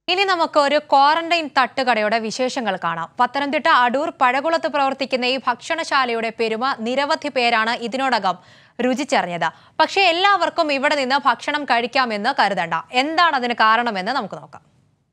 ഇനി നമുക്ക് ഒരു ക്വാറന്റൈൻ തട്ടുകടയുടെ വിശേഷങ്ങൾ കാണാം പത്തനംതിട്ട അടൂർ പഴകുളത്ത് പ്രവർത്തിക്കുന്ന ഈ ഭക്ഷണശാലയുടെ പെരുമ നിരവധി പേരാണ് ഇതിനോടകം രുചിച്ചറിഞ്ഞത് പക്ഷേ എല്ലാവർക്കും ഇവിടെ നിന്ന് ഭക്ഷണം കഴിക്കാമെന്ന് കരുതണ്ട എന്താണ് അതിന് കാരണമെന്ന് നമുക്ക് നോക്കാം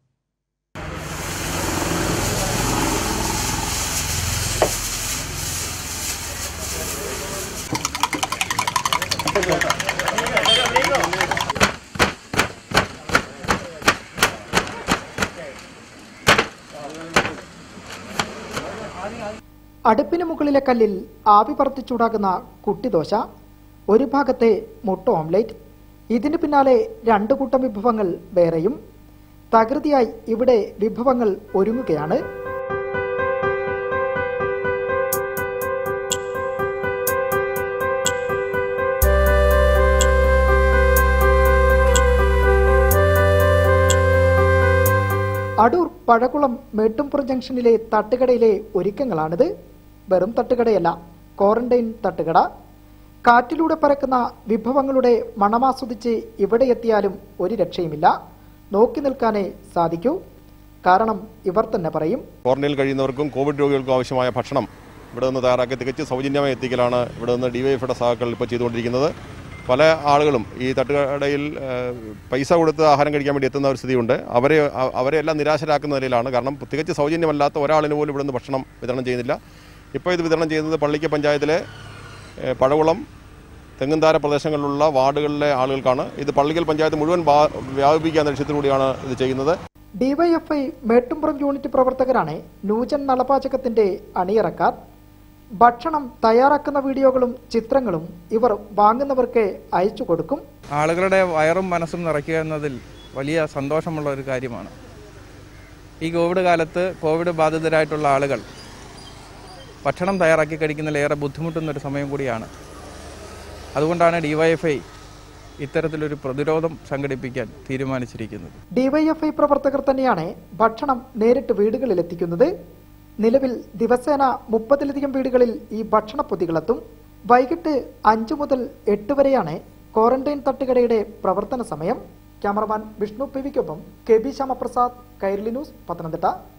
അടുപ്പിന് മുകളിലെ കല്ലിൽ ആവി പറത്തി ചൂടാക്കുന്ന കുട്ടിദോശ ഒരു ഭാഗത്തെ മുട്ട ഓംലേറ്റ് ഇതിന് പിന്നാലെ രണ്ടു കൂട്ടം വിഭവങ്ങൾ വേറെയും തകൃതിയായി ഇവിടെ വിഭവങ്ങൾ ഒരുങ്ങുകയാണ് അടൂർ പഴകുളം മേട്ടുംപുറം ജംഗ്ഷനിലെ തട്ടുകടയിലെ ഒരുക്കങ്ങളാണിത് വെറും തട്ടുകടയല്ല ക്വാറന്റൈൻ തട്ടുകട കാറ്റിലൂടെ പരക്കുന്ന വിഭവങ്ങളുടെ മണമാസ്വദിച്ച് ഇവിടെ എത്തിയാലും ഒരു രക്ഷയുമില്ല നോക്കി നിൽക്കാനേ സാധിക്കൂ കാരണം ഇവർ തന്നെ പറയും ക്വാറന്റൈനിൽ കഴിയുന്നവർക്കും കോവിഡ് രോഗികൾക്കും ആവശ്യമായ ഭക്ഷണം ഇവിടെ നിന്ന് തയ്യാറാക്കി തികച്ച് സൗജന്യമായി എത്തിക്കലാണ് ഇവിടെ നിന്ന് ഡിവൈഎഫിയുടെ സഹാക്കൾ ഇപ്പോൾ ചെയ്തുകൊണ്ടിരിക്കുന്നത് പല ആളുകളും ഈ തട്ടുകടയിൽ ഏഹ്, പൈസ കൊടുത്ത് ആഹാരം കഴിക്കാൻ വേണ്ടി എത്തുന്ന ഒരു സ്ഥിതിയുണ്ട് അവരെ അ- അവരെ എല്ലാം നിരാശരാക്കുന്ന നിലയിലാണ് കാരണം തികച്ച് സൗജന്യമല്ലാത്ത ഒരാളിന് പോലും ഇവിടെ നിന്ന് ഭക്ഷണം വിതരണം ചെയ്യുന്നില്ല ഇപ്പോൾ ഇത് വിതരണം ചെയ്യുന്നത് പള്ളിക്ക പഞ്ചായത്തിലെ ഏഹ്, പഴകുളം തെങ്ങുംതാര പ്രദേശങ്ങളിലുള്ള വാർഡുകളിലെ ആളുകൾക്കാണ് ഇത് പള്ളിക്കൽ പഞ്ചായത്ത് മുഴുവൻ വാ- വ്യാപിപ്പിക്കാൻ ലക്ഷ്യത്തിലൂടെയാണ് ഇത് ചെയ്യുന്നത് ഡിവൈഎഫ്ഐ മേട്ടുംപുറം യൂണിറ്റ് പ്രവർത്തകരാണ് നൂജൻ നളപാചകത്തിന്റെ അണിയറക്കാർ ഭക്ഷണം തയ്യാറാക്കുന്ന വീഡിയോകളും ചിത്രങ്ങളും ഇവർ വാങ്ങുന്നവർക്ക് അയച്ചു കൊടുക്കും ആളുകളുടെ വയറും മനസ്സും നിറയ്ക്കുക എന്നതിൽ വലിയ സന്തോഷമുള്ള ഒരു കാര്യമാണ് ഈ കോവിഡ് കാലത്ത് കോവിഡ് ബാധിതരായിട്ടുള്ള ആളുകൾ ഭക്ഷണം തയ്യാറാക്കി കഴിക്കുന്നതിൽ ഏറെ ബുദ്ധിമുട്ടുന്ന ഒരു സമയം കൂടിയാണ് അതുകൊണ്ടാണ് ഡിവൈഎഫ്ഐ ഇത്തരത്തിലൊരു പ്രതിരോധം സംഘടിപ്പിക്കാൻ തീരുമാനിച്ചിരിക്കുന്നത് ഡിവൈഎഫ്ഐ പ്രവർത്തകർ തന്നെയാണ് ഭക്ഷണം നേരിട്ട് വീടുകളിൽ എത്തിക്കുന്നത് നിലവിൽ ദിവസേന മുപ്പതിലധികം വീടുകളിൽ ഈ ഭക്ഷണ പൊതികളെത്തും വൈകിട്ട് അഞ്ചു മുതൽ എട്ട് വരെയാണ് ക്വാറന്റൈൻ തട്ടുകടയുടെ പ്രവർത്തന സമയം ക്യാമറമാൻ വിഷ്ണു പി വിക്കൊപ്പം K B Shyamaprasad Kairali news Pathanamthitta